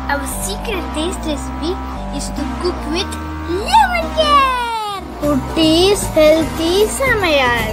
Our secret taste recipe is to cook with lemon care. Kutis healthy samayal.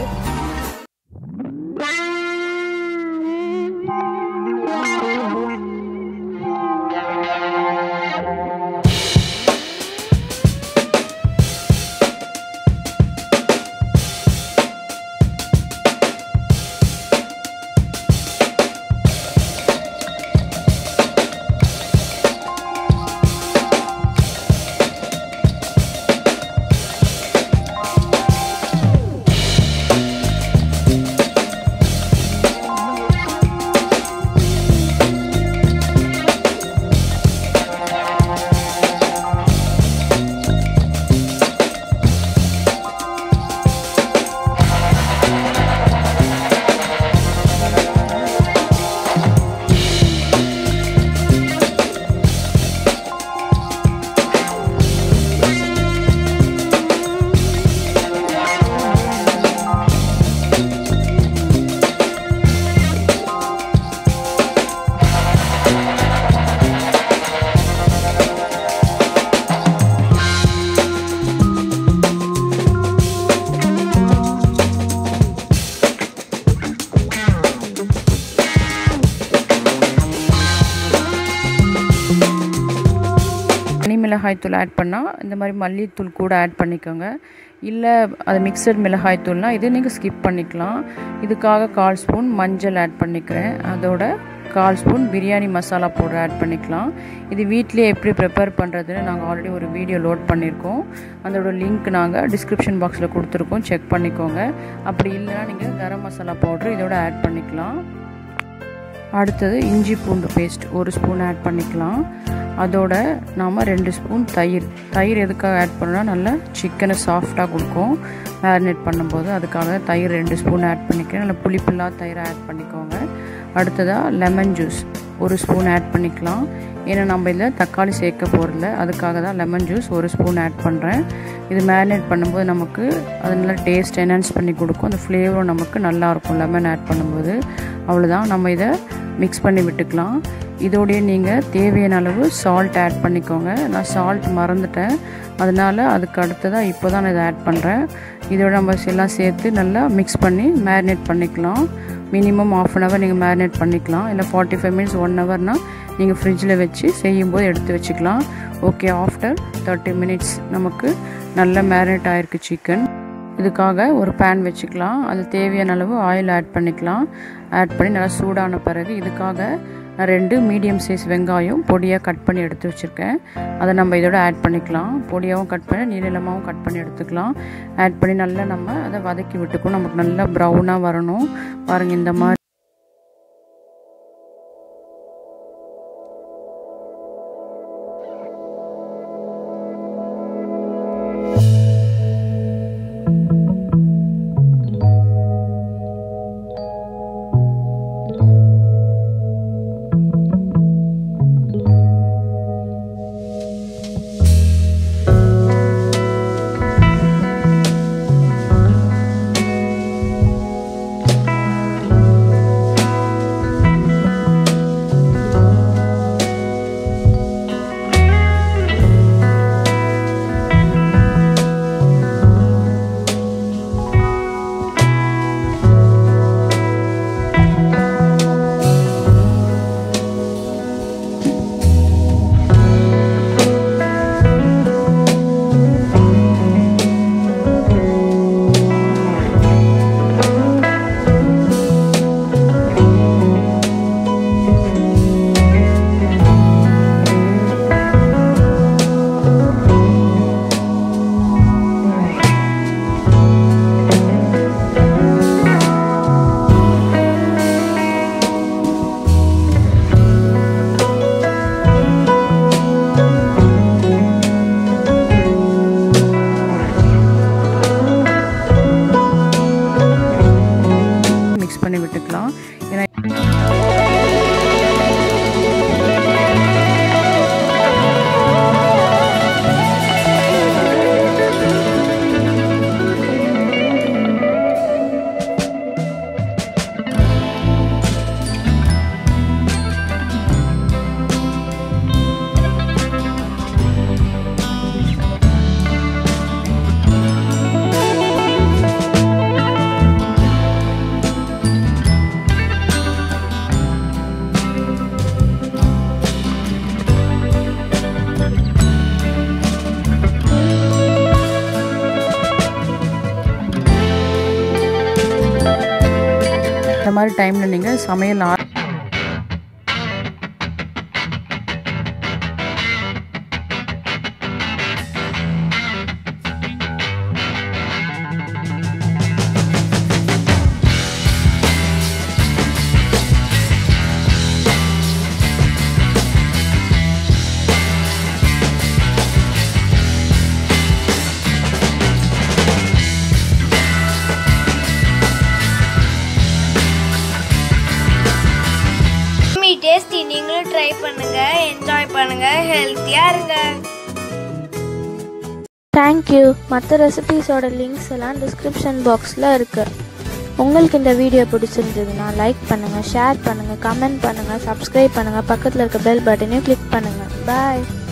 தனி மிளகாய்த்தூள் add பண்ணால் இந்த மாதிரி மல்லித்தூள் கூட ஆட் பண்ணிக்கோங்க இல்லை அது மிக்சட் மிளகாய்த்தூள்னால் இது நீங்கள் ஸ்கிப் பண்ணிக்கலாம் இதுக்காக கால் ஸ்பூன் மஞ்சள் ஆட் பண்ணிக்கிறேன் அதோட கால் spoon biryani masala powder add பண்ணிக்கலாம் இது வீட்டிலே எப்படி ப்ரிப்பேர் பண்ணுறதுன்னு நாங்கள் ஆல்ரெடி ஒரு வீடியோ லோட் பண்ணியிருக்கோம் அதோட லிங்க் நாங்கள் டிஸ்கிரிப்ஷன் பாக்ஸில் கொடுத்துருக்கோம் செக் பண்ணிக்கோங்க அப்படி இல்லைன்னா நீங்கள் கரம் மசாலா பவுடர் இதோட ஆட் பண்ணிக்கலாம் அடுத்தது இஞ்சி பூண்டு பேஸ்ட் ஒரு ஸ்பூன் ஆட் பண்ணிக்கலாம் அதோட நாம் ரெண்டு ஸ்பூன் தயிர் தயிர் எதுக்காக ஆட் பண்ணோன்னா நல்லா சிக்கனை சாஃப்டாக கொடுக்கும் மேரினேட் பண்ணும்போது அதுக்காக தயிர் ரெண்டு ஸ்பூன் ஆட் பண்ணிக்கிறேன் நல்லா புளிப்பில்லா தயிரை ஆட் பண்ணிக்கோங்க அடுத்ததாக லெமன் ஜூஸ் ஒரு ஸ்பூன் ஆட் பண்ணிக்கலாம் ஏன்னா நம்ம இதில் தக்காளி சேர்க்க போகிறதில்ல அதுக்காக தான் லெமன் ஜூஸ் ஒரு ஸ்பூன் ஆட் பண்ணுறேன் இது மேரினேட் பண்ணும்போது நமக்கு அது நல்லா டேஸ்ட் என்ஹான்ஸ் பண்ணி கொடுக்கும் அந்த ஃப்ளேவரும் நமக்கு நல்லாயிருக்கும் லெமன் ஆட் பண்ணும்போது அவ்வளோதான் நம்ம இதை மிக்ஸ் பண்ணி விட்டுக்கலாம் இதோடைய நீங்கள் தேவையான அளவு சால்ட் ஆட் பண்ணிக்கோங்க நான் சால்ட் மறந்துட்டேன் அதனால் அதுக்கு அடுத்ததாக இப்போ தான் நான் இதை ஆட் பண்ணுறேன் இதோட நம்ம எல்லாம் சேர்த்து நல்லா மிக்ஸ் பண்ணி மேரினேட் பண்ணிக்கலாம் மினிமம் ஆஃப் அன் ஹவர் நீங்கள் மேரினேட் பண்ணிக்கலாம் இல்லை ஃபார்ட்டி ஃபைவ் மினிட்ஸ் ஒன் ஹவர்னால் நீங்கள் ஃப்ரிட்ஜில் வச்சு செய்யும்போது எடுத்து வச்சுக்கலாம் ஓகே ஆஃப்டர் தேர்ட்டி மினிட்ஸ் நமக்கு நல்ல மேரினேட் ஆகிருக்கு சிக்கன் இதுக்காக ஒரு பேன் வச்சுக்கலாம் அது தேவையான அளவு ஆயில் ஆட் பண்ணிக்கலாம் ஆட் பண்ணி நல்லா சூடான பிறகு இதுக்காக நான் ரெண்டு மீடியம் சைஸ் வெங்காயம் பொடியாக கட் பண்ணி எடுத்து வச்சுருக்கேன் அதை நம்ம இதோட ஆட் பண்ணிக்கலாம் பொடியாகவும் கட் பண்ணி நீளமாகவும் கட் பண்ணி எடுத்துக்கலாம் ஆட் பண்ணி நல்லா நம்ம அதை வதக்கி விட்டுக்கணும் நமக்கு நல்லா ப்ரௌனாக வரணும் பாருங்கள் இந்த மாதிரி மாதிரி டைமில் நீங்கள் சமையல் ஆ மீ டேஸ்டி நீங்களும் ட்ரை பண்ணுங்க என்ஜாய் பண்ணுங்க ஹெல்த்தியா இருங்க தேங்க்யூ மற்ற ரெசிபீஸோட லிங்க்ஸ் எல்லாம் டிஸ்கிரிப்ஷன் பாக்ஸில் இருக்குது உங்களுக்கு இந்த வீடியோ பிடிச்சிருந்ததுன்னா லைக் பண்ணுங்கள் ஷேர் பண்ணுங்கள் கமெண்ட் பண்ணுங்கள் சப்ஸ்கிரைப் பண்ணுங்கள் பக்கத்தில் இருக்க பெல் பட்டனையும் கிளிக் பண்ணுங்கள் பாய்